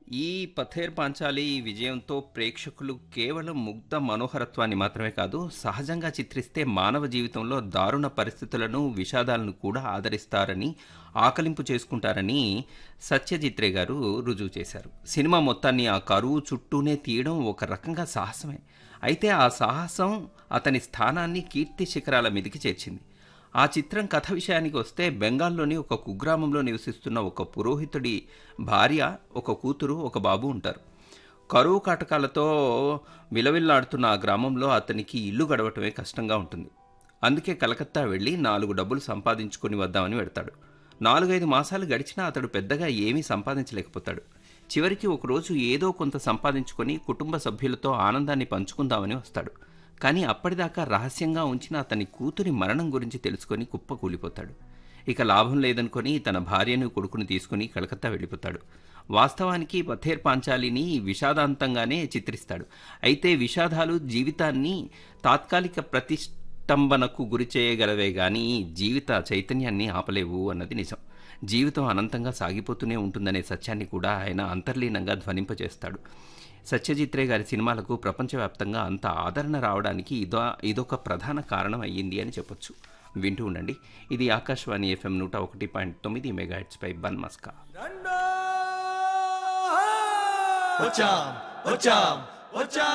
ఈ పథేర్ పాంచాలి విజయంతో ప్రేక్షకులు కేవలం ముగ్ధ మనోహరత్వాన్ని మాత్రమే కాదు సహజంగా చిత్రిస్తే మానవ జీవితంలో దారుణ పరిస్థితులను విషాదాలను కూడా ఆదరిస్తారని ఆకలింపు చేసుకుంటారని సత్యజిత్రే గారు రుజువు చేశారు సినిమా మొత్తాన్ని ఆ కరువు చుట్టూనే తీయడం ఒక రకంగా సాహసమే అయితే ఆ సాహసం అతని స్థానాన్ని కీర్తి శిఖరాల మీదకి చేర్చింది ఆ చిత్రం కథ విషయానికి వస్తే బెంగాల్లోని ఒక కుగ్రామంలో నివసిస్తున్న ఒక పురోహితుడి భార్య ఒక కూతురు ఒక బాబు ఉంటారు కరువు కాటకాలతో విలవిల్లాడుతున్న ఆ గ్రామంలో అతనికి ఇల్లు గడవటమే కష్టంగా ఉంటుంది అందుకే కలకత్తా వెళ్ళి నాలుగు డబ్బులు సంపాదించుకొని వద్దామని వెడతాడు నాలుగైదు మాసాలు గడిచినా అతడు పెద్దగా ఏమీ సంపాదించలేకపోతాడు చివరికి ఒకరోజు ఏదో కొంత సంపాదించుకొని కుటుంబ సభ్యులతో ఆనందాన్ని పంచుకుందామని వస్తాడు కానీ అప్పటిదాకా రహస్యంగా ఉంచిన అతని కూతురి మరణం గురించి తెలుసుకొని కుప్పకూలిపోతాడు ఇక లాభం లేదనుకొని తన భార్యను కొడుకుని తీసుకుని కలకత్తా వెళ్ళిపోతాడు వాస్తవానికి పథేర్ పాంచాలిని విషాదాంతంగానే చిత్రిస్తాడు అయితే విషాదాలు జీవితాన్ని తాత్కాలిక ప్రతిష్టంభనకు గురి చేయగలవే గాని జీవిత చైతన్యాన్ని ఆపలేవు అన్నది నిజం జీవితం అనంతంగా సాగిపోతూనే ఉంటుందనే సత్యాన్ని కూడా ఆయన అంతర్లీనంగా ధ్వనింపజేస్తాడు సత్యజిత్ రే గారి సినిమాలకు ప్రపంచవ్యాప్తంగా అంత ఆదరణ రావడానికి ఇదో ఇదొక ప్రధాన కారణం అయ్యింది అని చెప్పొచ్చు వింటూ ఉండండి ఇది ఆకాశవాణి ఎఫ్ఎం నూట ఒకటి పాయింట్ తొమ్మిది మెగాహెట్స్పై బన్ మస్కా వచ్చాం వచ్చాం వచ్చాం